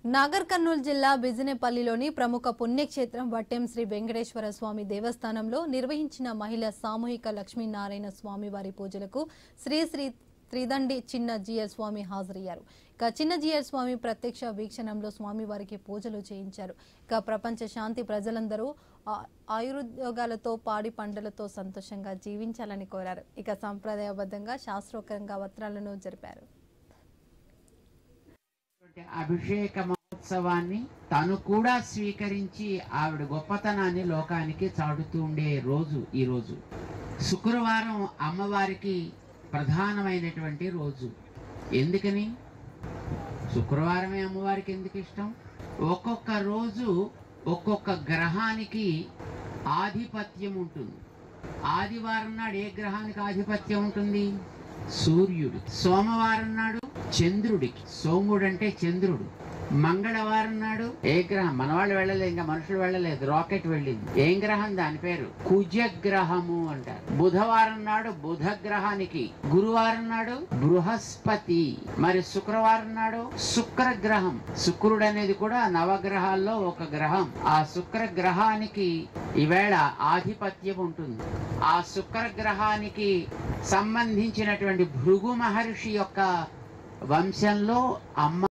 నాగర్ కర్నూలు జిల్లా బిజినేపల్లిలోని ప్రముఖ పుణ్యక్షేత్రం వట్టెం శ్రీ వెంకటేశ్వర స్వామి దేవస్థానంలో నిర్వహించిన మహిళా సామూహిక లక్ష్మీనారాయణ స్వామి వారి పూజలకు శ్రీ శ్రీ త్రిదండి చిన్న జియర్ స్వామి హాజరయ్యారు ఇక చిన్న జియర్ స్వామి ప్రత్యక్ష వీక్షణంలో స్వామివారికి పూజలు చేయించారు ఇక ప్రపంచ శాంతి ప్రజలందరూ ఆ- ఆయుర్యోగాలతో పాడి పంటలతో సంతోషంగా జీవించాలని కోరారు ఇక సంప్రదాయబద్ధంగా శాస్త్రోక్తంగా వస్త్రాలను జరిపారు ఉన్నటువంటి అభిషేక మహోత్సవాన్ని తను కూడా స్వీకరించి ఆవిడ గొప్పతనాన్ని లోకానికి చాటుతూ ఉండే రోజు ఈ రోజు శుక్రవారం అమ్మవారికి ప్రధానమైనటువంటి రోజు ఎందుకని శుక్రవారమే అమ్మవారికి ఎందుకు ఇష్టం ఒక్కొక్క రోజు ఒక్కొక్క గ్రహానికి ఆధిపత్యం ఉంటుంది ఆదివారం నాడు ఏ గ్రహానికి ఆధిపత్యం ఉంటుంది సూర్యుడి సోమవారం నాడు చంద్రుడికి సోముడు అంటే చంద్రుడు మంగళవారం నాడు ఏ గ్రహం మన వాళ్ళు వెళ్ళలేదు ఇంకా మనుషులు వెళ్ళలేదు రాకెట్ వెళ్ళింది ఏం గ్రహం దాని పేరు కుజ గ్రహము అంటారు బుధవారం నాడు బుధ గ్రహానికి గురువారం నాడు బృహస్పతి మరి శుక్రవారం నాడు శుక్ర గ్రహం శుక్రుడు అనేది కూడా నవగ్రహాల్లో ఒక గ్రహం ఆ శుక్ర గ్రహానికి ఈవేళ ఆధిపత్యం ఉంటుంది ఆ శుక్ర గ్రహానికి సంబంధించినటువంటి భృగు మహర్షి యొక్క వంశంలో అమ్మ